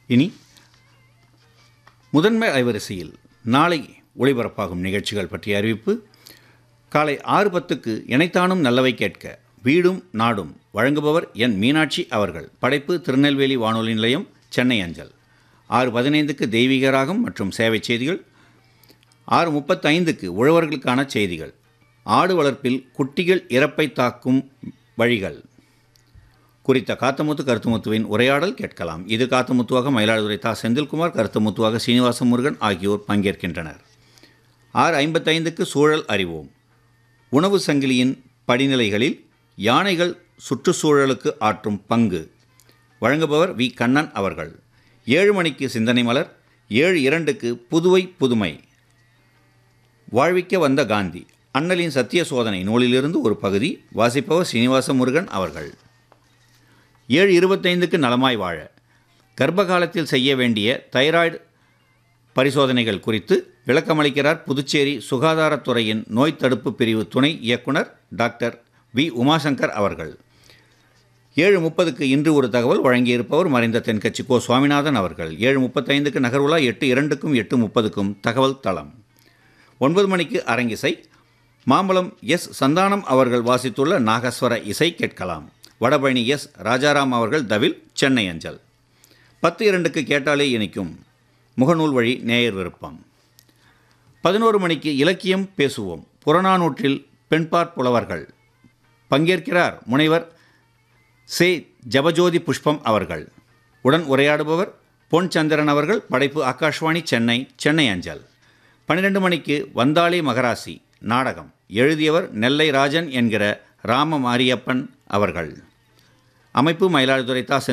இனி முதன்மை அலைவரிசையில் நாளை ஒளிபரப்பாகும் நிகழ்ச்சிகள் பற்றிய அறிவிப்பு காலை ஆறு பத்துக்கு இணைத்தானும் நல்லவை கேட்க வீடும் நாடும் வழங்குபவர் என் மீனாட்சி அவர்கள் படைப்பு திருநெல்வேலி வானொலி நிலையம் சென்னை அஞ்சல் ஆறு பதினைந்துக்கு தெய்வீக ராகம் மற்றும் சேவை செய்திகள் ஆறு முப்பத்தைந்துக்கு உழவர்களுக்கான செய்திகள் ஆடு வளர்ப்பில் குட்டிகள் இறப்பை தாக்கும் வழிகள் குறித்த காத்தமுத்து கருத்துமுத்துவின் உரையாடல் கேட்கலாம் இது காத்தமுத்துவாக மயிலாடுதுறை தா செந்தில்குமார் கருத்துமுத்துவாக சீனிவாச முருகன் ஆகியோர் பங்கேற்கின்றனர் ஆறு ஐம்பத்தைந்துக்கு சூழல் அறிவோம் உணவு சங்கிலியின் படிநிலைகளில் யானைகள் சுற்றுச்சூழலுக்கு ஆற்றும் பங்கு வழங்குபவர் வி கண்ணன் அவர்கள் ஏழு மணிக்கு சிந்தனை மலர் ஏழு இரண்டுக்கு புதுவை புதுமை வாழ்விக்க வந்த காந்தி அண்ணலின் சத்திய சோதனை நூலிலிருந்து ஒரு பகுதி வாசிப்பவர் சீனிவாச முருகன் அவர்கள் ஏழு இருபத்தைந்துக்கு நலமாய் வாழ கர்ப்ப காலத்தில் செய்ய வேண்டிய தைராய்டு பரிசோதனைகள் குறித்து விளக்கமளிக்கிறார் புதுச்சேரி சுகாதாரத்துறையின் நோய் தடுப்பு பிரிவு துணை இயக்குனர் டாக்டர் வி உமாசங்கர் அவர்கள் ஏழு முப்பதுக்கு இன்று ஒரு தகவல் வழங்கியிருப்பவர் மறைந்த தென்கட்சி கோ சுவாமிநாதன் அவர்கள் ஏழு முப்பத்தைந்துக்கு நகர்வுலா எட்டு இரண்டுக்கும் எட்டு முப்பதுக்கும் தகவல் தளம் ஒன்பது மணிக்கு அரங்கிசை மாம்பலம் எஸ் சந்தானம் அவர்கள் வாசித்துள்ள நாகஸ்வர இசை கேட்கலாம் வடபழனி எஸ் ராஜாராம் அவர்கள் தவில் சென்னை அஞ்சல் பத்து இரண்டுக்கு கேட்டாலே இனிக்கும் முகநூல் வழி நேயர் விருப்பம் பதினோரு மணிக்கு இலக்கியம் பேசுவோம் புறநானூற்றில் பெண்பாற் புலவர்கள் பங்கேற்கிறார் முனைவர் சே ஜபஜோதி புஷ்பம் அவர்கள் உடன் உரையாடுபவர் பொன் சந்திரன் அவர்கள் படைப்பு ஆகாஷ்வாணி சென்னை சென்னை அஞ்சல் பன்னிரெண்டு மணிக்கு வந்தாளி மகராசி நாடகம் எழுதியவர் நெல்லை ராஜன் என்கிற ராம மாரியப்பன் அவர்கள் அமைப்பு மயிலாடுதுறை தா